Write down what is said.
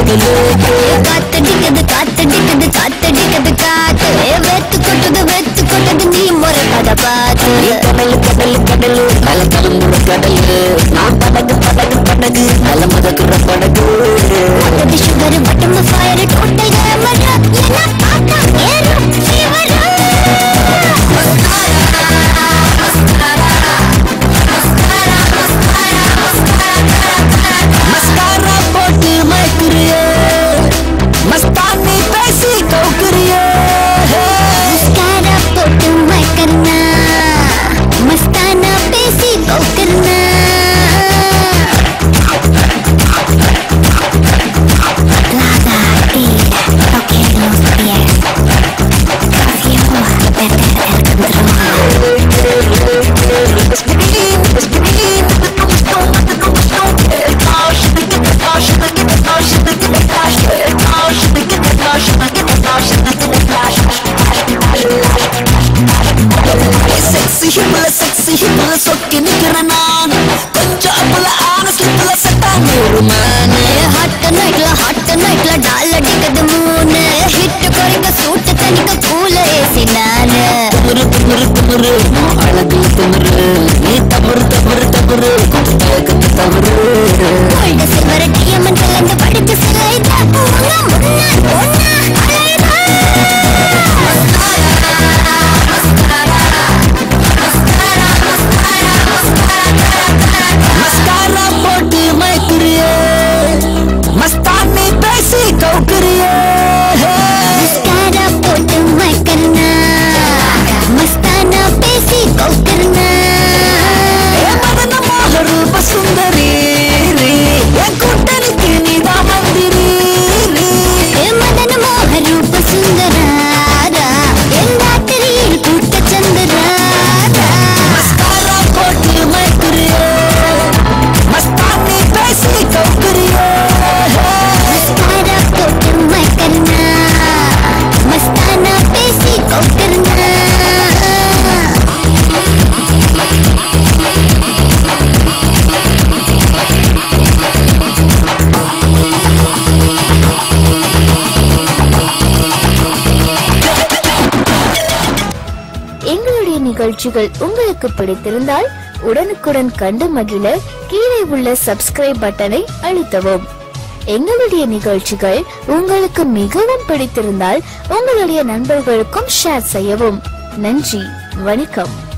கடலு காத்தடிக்குது காத்தடிக்குது காத்தடிக்குது காத்து வெத்து கொட்டுது வெத்து கொட்டுது நீ முறைப்பத பார்த்து நீ கடலு கடலு கடலு மேல கிளம்புற கடலு நான் படகு படகு படகு மேல மதக்குற படகு அது சுகர் பட்டம் ஃபயர் டோட்டல் கேமரா என்ன பார்த்தா ஏறும் ஃபீவரா மஸ்காரா போட்டு மயக்குறிய மஸ்தானி பேசி கவுக்குறிய மஸ்காரா போட்டு மயக்கர்னா மஸ்தானா பேசி கௌக்கர்னா Lada, tira, toque los pies. Pasión, perder el control. Sexy ஹிப்ல செக்ஸி ஹிப்ல சொக்கி நிக்கிறேன் நான் கொஞ்சம் அப்பல ஆன ஸ்லிப்ல செட்டான ஒரு மேனு ஹாட் நைட்ல ஹாட் நைட்ல டால் அடிக்குது மூணு ஹிட் குறைக்க சூட்டு தனிக்க கூல ஏசி நானு திமிரு திமிரு திமிரு நான் அழகு திமிரு நீ தவறு தவறு தவறு கொஞ்சம் தயக்கத்து தவறு கோல்டு சில்வர் டைமண்ட் கலந்து படிச்சு சிலைதா முன்னா முன்னா ஒன்னா அலைதா மஸ்காரா போட்டு மயக்குறிய மஸ்தானி பேசி கவுக்குறிய மஸ்காரா போட்டு மயக்கர்னா மஸ்தானா பேசி கௌக்கர்னா மதன மோக ரூப சுந்தரி என் கூட்டணிக்கு நீதான் மந்திரி மதன மோக ரூப சுந்தராரா எல்லாத்திரியில் கூட்ட சந்திராரா மஸ்காரா போட்டு மயக்குறிய மஸ்தானி பேசி கவுக்குறிய மஸ்காரா போட்டு மயக்கர்னா மஸ்தானா பேசி கௌக்கர்னா எங்களுடைய நிகழ்ச்சிகள் உங்களுக்கு பிடித்திருந்தால் உடனுக்குடன் கண்டு மகிழ கீழே உள்ள சப்ஸ்கிரைப் பட்டனை அழுத்தவும் எங்களுடைய நிகழ்ச்சிகள் உங்களுக்கு மிகவும் பிடித்திருந்தால் உங்களுடைய நண்பர்களுக்கும் ஷேர் செய்யவும் நன்றி வணக்கம்